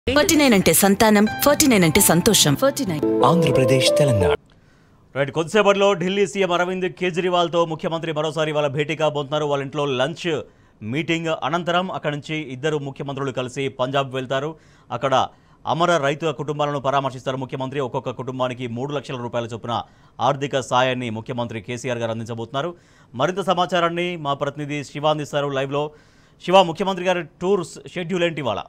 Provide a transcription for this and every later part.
Forty nine అంటే సంతానం forty nine అంటే సంతోషం forty nine Andhra Pradesh Telangana right కొద్దిసేపట్లో ఢిల్లీ సీఎం అరవింద్ కేజ్రీవాల్తో ముఖ్యమంత్రి మరోసారి వాళ్ళ భేటీ కాబోతున్నారు వాళ్ళ ఇంట్లో లంచ్ మీటింగ్ అనంతరం అక్కడి నుంచి ఇద్దరు ముఖ్యమంత్రులు కలిసి పంజాబ్ వెళ్తారు అక్కడ అమర రైతుల కుటుంబాలను పరామర్శిస్తారు ముఖ్యమంత్రి ఒక్కొక్క కుటుంబానికి మూడు లక్షల రూపాయల చొప్పున ఆర్థిక సాయాన్ని ముఖ్యమంత్రి కేసీఆర్ గారు అందించబోతున్నారు మరింత సమాచారాన్ని మా ప్రతినిధి శివ అందిస్తారు లైవ్లో శివ ముఖ్యమంత్రి గారి టూర్ షెడ్యూల్ ఏంటి ఇవాళ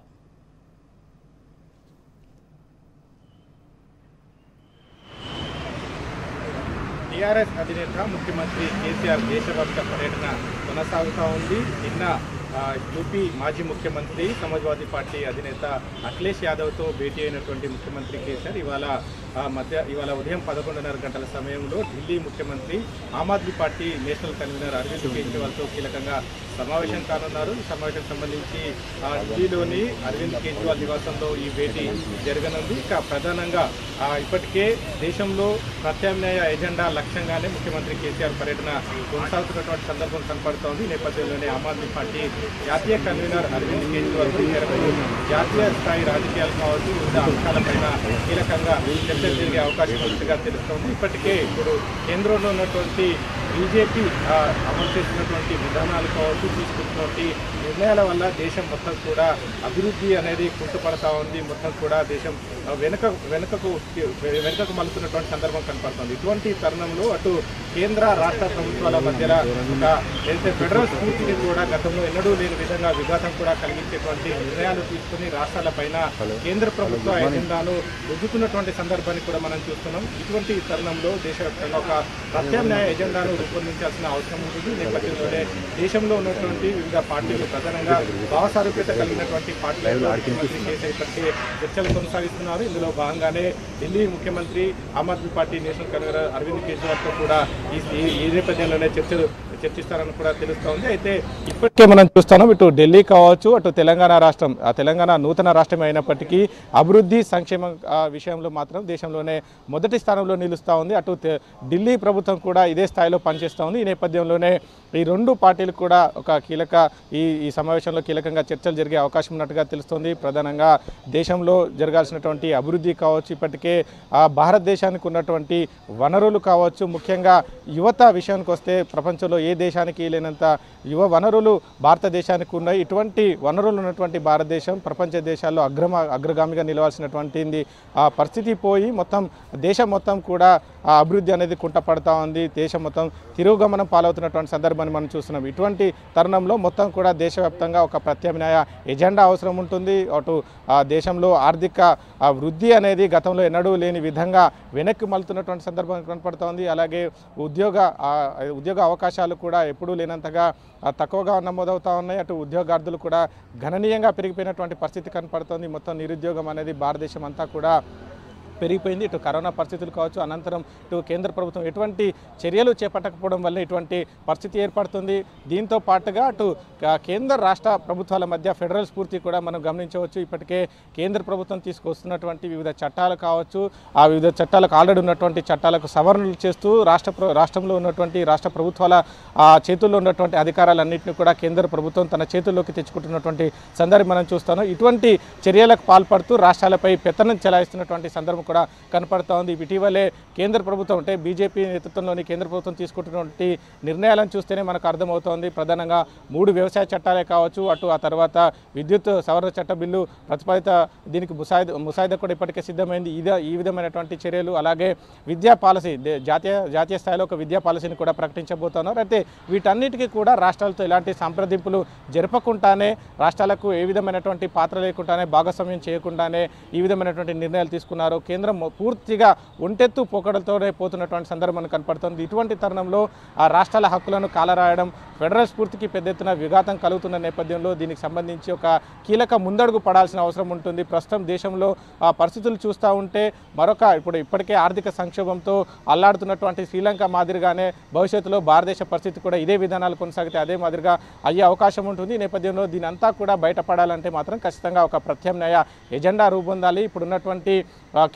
టీఆర్ఎస్ అధినేత ముఖ్యమంత్రి కేసీఆర్ దేశవ్యాప్త పర్యటన కొనసాగుతూ ఉంది నిన్న ఆ, యూపీ మాజీ ముఖ్యమంత్రి సమాజ్వాదీ పార్టీ అధినేత అఖిలేష్ యాదవ్తో భేటీ అయినటువంటి ముఖ్యమంత్రి కేసీఆర్ ఇవాళ ఆ, మధ్య ఇవాళ ఉదయం పదకొండున్నర గంటల సమయంలో ఢిల్లీ ముఖ్యమంత్రి ఆమ్ ఆద్మీ పార్టీ నేషనల్ కన్వీనర్ అరవింద్ కేజ్రీవాల్తో కీలకంగా సమావేశం కానున్నారు ఈ సమావేశం సంబంధించి ఆ, ఢిల్లీలోని అరవింద్ కేజ్రీవాల్ నివాసంలో ఈ భేటీ జరగనుంది ఇక ప్రధానంగా ఆ, ఇప్పటికే దేశంలో ప్రత్యామ్నాయ ఎజెండా లక్ష్యంగానే ముఖ్యమంత్రి కేసీఆర్ పర్యటన కొనసాగుతున్నటువంటి సందర్భం కనపడుతోంది ఈ నేపథ్యంలోనే ఆమ్ ఆద్మీ పార్టీ జాతీయ కన్వీనర్ అరవింద్ కేజ్రీవాల్ ఈ మేరకు జాతీయ స్థాయి రాజకీయాలు కావచ్చు వివిధ అంశాలపైన కీలకంగా చర్చలు జరిగే అవకాశం ఉన్నట్టుగా తెలుస్తోంది ఇప్పటికే ఇప్పుడు కేంద్రంలో ఉన్నటువంటి బీజేపీ ఆ, అమలు చేసినటువంటి విధానాలు కావచ్చు తీసుకుంటున్నటువంటి నిర్ణయాల వల్ల దేశం మొత్తం కూడా అభివృద్ధి అనేది కుంటుపడతా ఉంది మొత్తం కూడా దేశం ఆ, వెనుక వెనుకకు వెనుకకు మలుతున్నటువంటి సందర్భం కనపడుతుంది ఇటువంటి తరుణంలో అటు కేంద్ర రాష్ట్ర ప్రభుత్వాల మధ్యలో ఒక ఏదైతే ఫెడరల్ స్ఫూర్తిని కూడా గతంలో ఎన్నడూ లేని విధంగా విఘాతం కూడా కలిగించేటువంటి నిర్ణయాలు తీసుకుని రాష్ట్రాల పైన కేంద్ర ప్రభుత్వ ఎజెండాను రుద్దుతున్నటువంటి సందర్భాన్ని కూడా మనం చూస్తున్నాం ఇటువంటి తరుణంలో దేశవ్యాప్తంగా ఒక ప్రత్యామ్నాయ ఎజెండాను రూపొందించాల్సిన అవసరం ఉంటుంది ఈ నేపథ్యంలోనే దేశంలో ఉన్నటువంటి వివిధ పార్టీలు ప్రధానంగా భావసారూప్యత కలిగినటువంటి పార్టీలు ముఖ్యమంత్రి కేసీఆర్ ఇప్పటికే చర్చలు కొనసాగిస్తున్నారు ఇందులో భాగంగానే ఢిల్లీ ముఖ్యమంత్రి ఆమ్ ఆద్మీ పార్టీ నేషనల్ కన్వీనర్ అరవింద్ కేజ్రీవాల్తో కూడా ఈ ఈ- ఈ నేపథ్యంలోనే చర్చలు చర్చిస్తారని కూడా తెలుస్తోంది అయితే ఇప్పటికే మనం చూస్తున్నాం ఇటు ఢిల్లీ కావచ్చు అటు తెలంగాణ రాష్ట్రం ఆ తెలంగాణ నూతన రాష్ట్రం అయినప్పటికీ అభివృద్ధి సంక్షేమం ఆ, విషయంలో మాత్రం దేశంలోనే మొదటి స్థానంలో నిలుస్తూ ఉంది అటు తె- ఢిల్లీ ప్రభుత్వం కూడా ఇదే స్థాయిలో పనిచేస్తూ ఉంది ఈ నేపథ్యంలోనే ఈ రెండు పార్టీలు కూడా ఒక కీలక ఈ ఈ సమావేశంలో కీలకంగా చర్చలు జరిగే అవకాశం ఉన్నట్టుగా తెలుస్తోంది ప్రధానంగా దేశంలో జరగాల్సినటువంటి అభివృద్ధి కావచ్చు ఇప్పటికే ఆ భారతదేశానికి ఉన్నటువంటి వనరులు కావచ్చు ముఖ్యంగా యువత విషయానికి వస్తే ప్రపంచంలో ఏ దేశానికి లేనంత యువ వనరులు భారతదేశానికి ఉన్నాయి ఇటువంటి వనరులు ఉన్నటువంటి భారతదేశం ప్రపంచ దేశాల్లో అగ్రమ అగ్రగామిగా నిలవాల్సినటువంటి ఆ పరిస్థితి పోయి మొత్తం దేశం మొత్తం కూడా ఆ అభివృద్ధి అనేది కుంటపడతా ఉంది దేశం మొత్తం తిరుగుగమనం పాలవుతున్నటువంటి సందర్భాన్ని మనం చూస్తున్నాం ఇటువంటి తరుణంలో మొత్తం కూడా దేశవ్యాప్తంగా ఒక ప్రత్యామ్నాయ ఎజెండా అవసరం ఉంటుంది అటు ఆ దేశంలో ఆర్థిక ఆ వృద్ధి అనేది గతంలో ఎన్నడూ లేని విధంగా వెనక్కి మలుతున్నటువంటి సందర్భం కనపడుతూ ఉంది అలాగే ఉద్యోగ ఆ, ఉద్యోగ అవకాశాలు కూడా ఎప్పుడూ లేనంతగా ఆ, తక్కువగా నమోదవుతా ఉన్నాయి అటు ఉద్యోగార్థులు కూడా గణనీయంగా పెరిగిపోయినటువంటి పరిస్థితి కనపడుతోంది మొత్తం నిరుద్యోగం అనేది భారతదేశం అంతా కూడా పెరిగిపోయింది ఇటు కరోనా పరిస్థితులు కావచ్చు అనంతరం ఇటు కేంద్ర ప్రభుత్వం ఎటువంటి చర్యలు చేపట్టకపోవడం వల్ల ఇటువంటి పరిస్థితి ఏర్పడుతుంది దీంతో పాటుగా అటు క- కేంద్ర రాష్ట్ర ప్రభుత్వాల మధ్య ఫెడరల్ స్ఫూర్తి కూడా మనం గమనించవచ్చు ఇప్పటికే కేంద్ర ప్రభుత్వం తీసుకొస్తున్నటువంటి వివిధ చట్టాలు కావచ్చు ఆ వివిధ చట్టాలకు ఆల్రెడీ ఉన్నటువంటి చట్టాలకు సవరణలు చేస్తూ రాష్ట్ర ప్ర- రాష్ట్రంలో ఉన్నటువంటి రాష్ట్ర ప్రభుత్వాల ఆ చేతుల్లో ఉన్నటువంటి అధికారాలన్నింటినీ కూడా కేంద్ర ప్రభుత్వం తన చేతుల్లోకి తెచ్చుకుంటున్నటువంటి సందర్భం మనం చూస్తాను ఇటువంటి చర్యలకు పాల్పడుతూ రాష్ట్రాలపై పెత్తనం చెలాయిస్తున్నటువంటి సందర్భం కూడా కనపడుతూ ఉంది ఇటీవలే కేంద్ర ప్రభుత్వం అంటే బీజేపీ నేతృత్వంలోని కేంద్ర ప్రభుత్వం తీసుకుంటున్నటువంటి నిర్ణయాలను చూస్తేనే మనకు అర్థమవుతోంది ప్రధానంగా మూడు వ్యవసాయ చట్టాలే కావచ్చు అటు ఆ తర్వాత విద్యుత్ సవరణ చట్ట బిల్లు ప్రతిపాదిత దీనికి ముసాయిదా ముసాయిదా కూడా ఇప్పటికే సిద్ధమైంది ఇదే ఈ విధమైనటువంటి చర్యలు అలాగే విద్యా పాలసీ దే- జాతీయ జాతీయ స్థాయిలో ఒక విద్యా పాలసీని కూడా ప్రకటించబోతున్నారు అయితే వీటన్నిటికీ కూడా రాష్ట్రాలతో ఎలాంటి సంప్రదింపులు జరపకుండానే రాష్ట్రాలకు ఏ విధమైనటువంటి పాత్ర లేకుండానే భాగస్వామ్యం చేయకుండానే ఈ విధమైనటువంటి నిర్ణయాలు తీసుకున్నారు కేంద్రం పూర్తిగా ఒంటెత్తు పోకడలతోనే పోతున్నటువంటి సందర్భం మనకు కనపడుతుంది ఇటువంటి తరుణంలో ఆ రాష్ట్రాల హక్కులను కాలరాయడం ఫెడరల్ స్ఫూర్తికి పెద్ద ఎత్తున విఘాతం కలుగుతున్న నేపథ్యంలో దీనికి సంబంధించి ఒక కీలక ముందడుగు పడాల్సిన అవసరం ఉంటుంది ప్రస్తుతం దేశంలో ఆ పరిస్థితులు చూస్తూ ఉంటే మరొక ఇప్పుడు ఇప్పటికే ఆర్థిక సంక్షోభంతో అల్లాడుతున్నటువంటి శ్రీలంక మాదిరిగానే భవిష్యత్తులో భారతదేశ పరిస్థితి కూడా ఇదే విధానాలు కొనసాగితే అదే మాదిరిగా అయ్యే అవకాశం ఉంటుంది ఈ నేపథ్యంలో దీని అంతా కూడా బయటపడాలంటే మాత్రం ఖచ్చితంగా ఒక ప్రత్యామ్నాయ ఎజెండా రూపొందాలి ఇప్పుడు ఉన్నటువంటి ఆ, కేంద్ర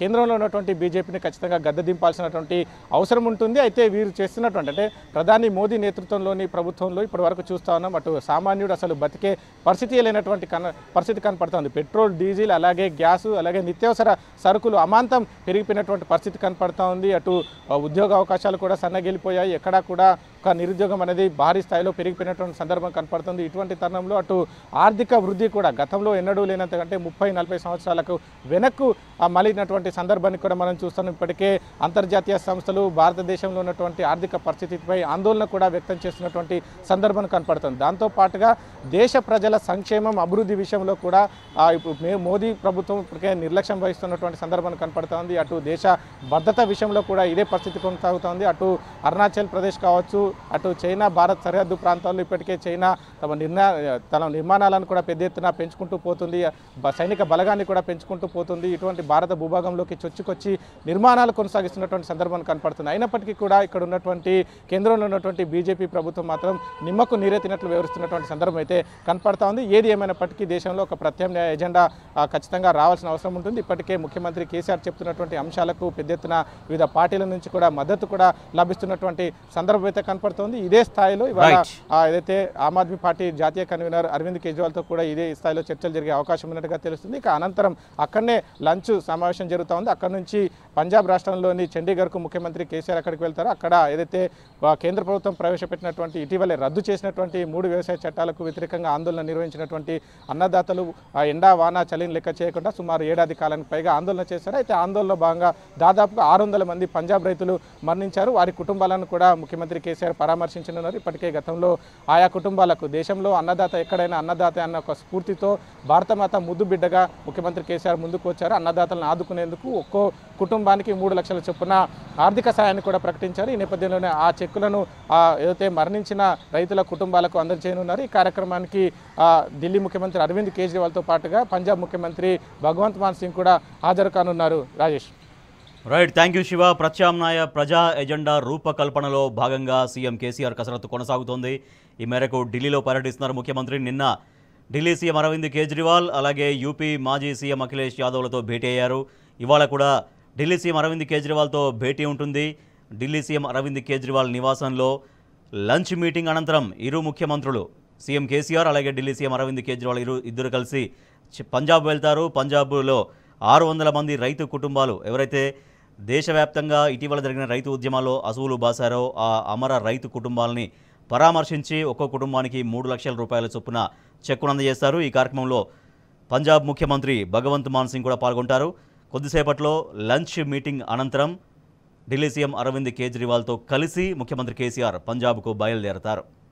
కేంద్రంలో ఉన్నటువంటి బీజేపీని ఖచ్చితంగా గద్దె దింపాల్సినటువంటి అవసరం ఉంటుంది అయితే వీరు చేస్తున్నటువంటి అంటే ప్రధాని మోదీ నేతృత్వంలోని ప్రభుత్వంలో ఇప్పటి వరకు చూస్తా ఉన్నాం అటు సామాన్యుడు అసలు బతికే పరిస్థితి లేనటువంటి కన పరిస్థితి కనపడుతుంది పెట్రోల్ డీజిల్ అలాగే గ్యాసు అలాగే నిత్యావసర సరుకులు అమాంతం పెరిగిపోయినటువంటి పరిస్థితి కనపడతా ఉంది అటు ఆ, ఉద్యోగ అవకాశాలు కూడా సన్నగిలిపోయాయి ఎక్కడా కూడా ఒక నిరుద్యోగం అనేది భారీ స్థాయిలో పెరిగిపోయినటువంటి సందర్భం కనపడుతుంది ఇటువంటి తరుణంలో అటు ఆర్థిక వృద్ధి కూడా గతంలో ఎన్నడూ లేనంత కంటే ముప్పై నలభై సంవత్సరాలకు వెనక్కు ఆ, మళ్ళినటువంటి సందర్భాన్ని కూడా మనం చూస్తున్నాం ఇప్పటికే అంతర్జాతీయ సంస్థలు భారతదేశంలో ఉన్నటువంటి ఆర్థిక పరిస్థితిపై ఆందోళన కూడా వ్యక్తం చేస్తున్నటువంటి సందర్భం కనపడుతుంది దాంతో పాటుగా దేశ ప్రజల సంక్షేమం అభివృద్ధి విషయంలో కూడా ఆ, ఇప్పుడు మే- మోదీ ప్రభుత్వం ఇప్పటికే నిర్లక్ష్యం వహిస్తున్నటువంటి సందర్భం కనపడుతోంది అటు దేశ భద్రత విషయంలో కూడా ఇదే పరిస్థితి కొనసాగుతోంది అటు అరుణాచల్ ప్రదేశ్ కావచ్చు అటు చైనా భారత్ సరిహద్దు ప్రాంతాల్లో ఇప్పటికే చైనా తమ నిర్ణయ తన నిర్మాణాలను కూడా పెద్ద ఎత్తున పెంచుకుంటూ పోతుంది బ- సైనిక బలగాన్ని కూడా పెంచుకుంటూ పోతుంది ఇటువంటి భారత భూభాగంలోకి చొచ్చుకొచ్చి నిర్మాణాలు కొనసాగిస్తున్నటువంటి సందర్భం కనపడుతుంది అయినప్పటికీ కూడా ఇక్కడ ఉన్నటువంటి కేంద్రంలో ఉన్నటువంటి బీజేపీ ప్రభుత్వం మాత్రం నిమ్మకు నీరెత్తినట్లు వివరిస్తున్నటువంటి సందర్భం అయితే కనపడతా ఉంది ఏది ఏమైనప్పటికీ దేశంలో ఒక ప్రత్యామ్నాయ ఎజెండా ఆ, ఖచ్చితంగా రావాల్సిన అవసరం ఉంటుంది ఇప్పటికే ముఖ్యమంత్రి కేసీఆర్ చెప్తున్నటువంటి అంశాలకు పెద్ద ఎత్తున వివిధ పార్టీల నుంచి కూడా మద్దతు కూడా లభిస్తున్నటువంటి సందర్భం అయితే కనపడుతోంది ఇదే స్థాయిలో ఇవాళ Right. ఆ, ఏదైతే ఆమ్ ఆద్మీ పార్టీ జాతీయ కన్వీనర్ అరవింద్ కేజ్రీవాల్తో కూడా ఇదే స్థాయిలో చర్చలు జరిగే అవకాశం ఉన్నట్టుగా తెలుస్తుంది ఇక అనంతరం అక్కడనే లంచ్ సమావేశం జరుగుతూ ఉంది అక్కడ నుంచి పంజాబ్ రాష్ట్రంలోని చండీగఢ్కు ముఖ్యమంత్రి కేసీఆర్ అక్కడికి వెళ్తారు అక్కడ ఏదైతే ఆ, కేంద్ర ప్రభుత్వం ప్రవేశపెట్టినటువంటి ఇటీవలే రద్దు చేసినటువంటి మూడు వ్యవసాయ చట్టాలకు వ్యతిరేకంగా ఆందోళన నిర్వహించినటువంటి అన్నదాతలు ఆ ఎండా వాన చలిని లెక్క చేయకుండా సుమారు ఏడాది కాలానికి పైగా ఆందోళన చేశారు అయితే ఆందోళనలో భాగంగా దాదాపుగా ఆరు వందల మంది పంజాబ్ రైతులు మరణించారు వారి కుటుంబాలను కూడా ముఖ్యమంత్రి కేసీఆర్ పరామర్శించనున్నారు ఇప్పటికే గతంలో ఆయా కుటుంబాలకు దేశంలో అన్నదాత ఎక్కడైనా అన్నదాత అన్న ఒక స్ఫూర్తితో భారతమాత ముద్దు బిడ్డగా ముఖ్యమంత్రి కేసీఆర్ ముందుకు వచ్చారు అన్నదాతలను ఆదుకునేందుకు ఒక్కో కుటుంబానికి మూడు లక్షల చొప్పున ఆర్థిక సాయాన్ని కూడా ప్రకటించారు ఈ నేపథ్యంలోనే ఆ చెక్కులను ఆ, ఏదైతే మరణించిన రైతుల కుటుంబాలకు అందజేయనున్నారు ఈ కార్యక్రమానికి ఆ, ఢిల్లీ ముఖ్యమంత్రి అరవింద్ కేజ్రీవాల్తో పాటుగా పంజాబ్ ముఖ్యమంత్రి భగవంత్ మాన్ సింగ్ కూడా హాజరు కానున్నారు Rajesh right thank you Shiva ప్రత్యామ్నాయ ప్రజా ఎజెండా రూపకల్పనలో భాగంగా సీఎం కేసీఆర్ కసరత్తు కొనసాగుతోంది ఈ మేరకు ఢిల్లీలో పర్యటిస్తున్నారు ముఖ్యమంత్రి నిన్న ఢిల్లీ సీఎం అరవింద్ కేజ్రీవాల్ అలాగే యూపీ మాజీ సీఎం అఖిలేష్ యాదవ్లతో భేటీ అయ్యారు ఇవాళ కూడా ఢిల్లీ సీఎం అరవింద్ కేజ్రీవాల్తో భేటీ ఉంటుంది ఢిల్లీ సీఎం అరవింద్ కేజ్రీవాల్ నివాసంలో లంచ్ మీటింగ్ అనంతరం ఇరు ముఖ్యమంత్రులు సీఎం కేసీఆర్ అలాగే ఢిల్లీ సీఎం అరవింద్ కేజ్రీవాల్ ఇరు ఇద్దరు కలిసి చి- పంజాబ్ వెళ్తారు పంజాబ్లో ఆరు వందల మంది రైతు కుటుంబాలు ఎవరైతే దేశవ్యాప్తంగా ఇటీవల జరిగిన రైతు ఉద్యమాల్లో అసువులు బాసారో ఆ అమర రైతు కుటుంబాలని పరామర్శించి ఒక్కో కుటుంబానికి మూడు లక్షల రూపాయల చొప్పున చెక్కును అందజేస్తారు ఈ కార్యక్రమంలో పంజాబ్ ముఖ్యమంత్రి భగవంత్ మాన్ సింగ్ కూడా పాల్గొంటారు కొద్దిసేపట్లో లంచ్ మీటింగ్ అనంతరం ఢిల్లీ సీఎం అరవింద్ కేజ్రీవాల్తో కలిసి ముఖ్యమంత్రి కేసీఆర్ పంజాబ్కు బయలుదేరతారు